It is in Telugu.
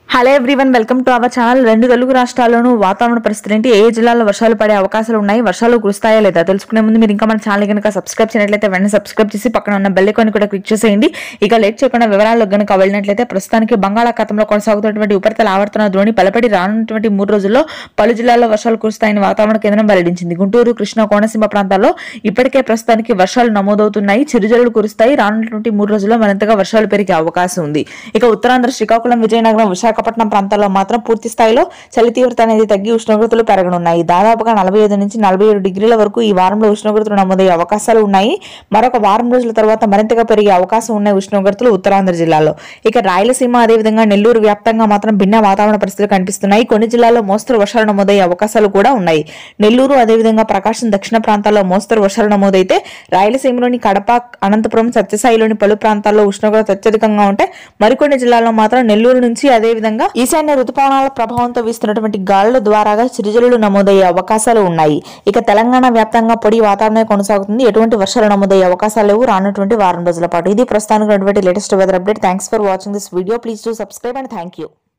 hello everyone welcome to our channel రెండు తెలుగు రాష్ట్రాల్లోనూ వాతావరణ పరిస్థితులు ఏంటి ఏ జిల్లాలో వర్షాలు పడే అవకాశాలు ఉన్నాయి వర్షాలు కురుస్తాయా లేదా తెలుసుకునే ముందు మీరు ఇంకా మన ఛానల్ కనుక సబ్స్క్రైబ్ చేయనట్లయితే వెంటనే సబ్స్క్రైబ్ చేసి పక్కన ఉన్న బెల్ ఐకాన్ కూడా క్లిక్ చేసేయండి ఇక లేట్ చేయకుండా వివరాల్లో కనుక వెళ్ళినట్లయితే ప్రస్తుతానికి బంగాళాఖాతంలో కొనసాగుతున్నటువంటి ఉపరితల ఆవర్తన ద్రోణి బలపడి రానున్నటువంటి మూడు రోజుల్లో పలు జిల్లాల్లో వర్షాలు కురుస్తాయని వాతావరణ కేంద్రం వెల్లడించింది గుంటూరు కృష్ణా కోనసీమ ప్రాంతాల్లో ఇప్పటికే ప్రస్తుతానికి వర్షాలు నమోదవుతున్నాయి చిరుజల్లులు కురుస్తాయి రానున్నటువంటి మూడు రోజుల్లో మరింతగా వర్షాలు పెరిగే అవకాశం ఉంది ఇక ఉత్తరాంధ్ర శ్రీకాకుళం విజయనగరం విశాఖపట్నం ప్రాంతాల్లో మాత్రం పూర్తి స్థాయిలో చలి తీవ్రత అనేది తగ్గి ఉష్ణోగ్రతలు పెరగనున్నాయి దాదాపుగా నలభై ఐదు నుంచి నలభై ఏడు డిగ్రీల వరకు ఈ వారంలో ఉష్ణోగ్రతలు నమోదయ్యే అవకాశాలు ఉన్నాయి మరొక వారం రోజుల తర్వాత మరింతగా పెరిగే అవకాశం ఉన్నాయి ఉష్ణోగ్రతలు ఉత్తరాంధ్ర జిల్లాలో ఇక రాయలసీమ అదేవిధంగా నెల్లూరు వ్యాప్తంగా మాత్రం భిన్న వాతావరణ పరిస్థితులు కనిపిస్తున్నాయి కొన్ని జిల్లాల్లో మోస్తరు వర్షాలు నమోదయ్యే అవకాశాలు కూడా ఉన్నాయి నెల్లూరు అదేవిధంగా ప్రకాశం దక్షిణ ప్రాంతాల్లో మోస్తరు వర్షాలు నమోదైతే రాయలసీమలోని కడప అనంతపురం సత్యసాయిలోని పలు ప్రాంతాల్లో ఉష్ణోగ్రత అత్యధికంగా ఉంటే మరికొన్ని జిల్లాల్లో మాత్రం నెల్లూరు నుంచి అదేవిధంగా ఈశాన్య రుతుపవనాల ప్రభావంతో వీస్తున్నటువంటి గాలుల ద్వారాగా చిరుజల్లులు నమోదయ్యే అవకాశాలు ఉన్నాయి ఇక తెలంగాణ వ్యాప్తంగా పొడి వాతావరణం కొనసాగుతుంది ఎటువంటి వర్షాలు నమోదయ్యే అవకాశాలు లేవు రానున్నటువంటి వారం రోజుల పాటు ఇది ప్రస్తుతానికి latest weather update thanks for watching this video please to subscribe and thank you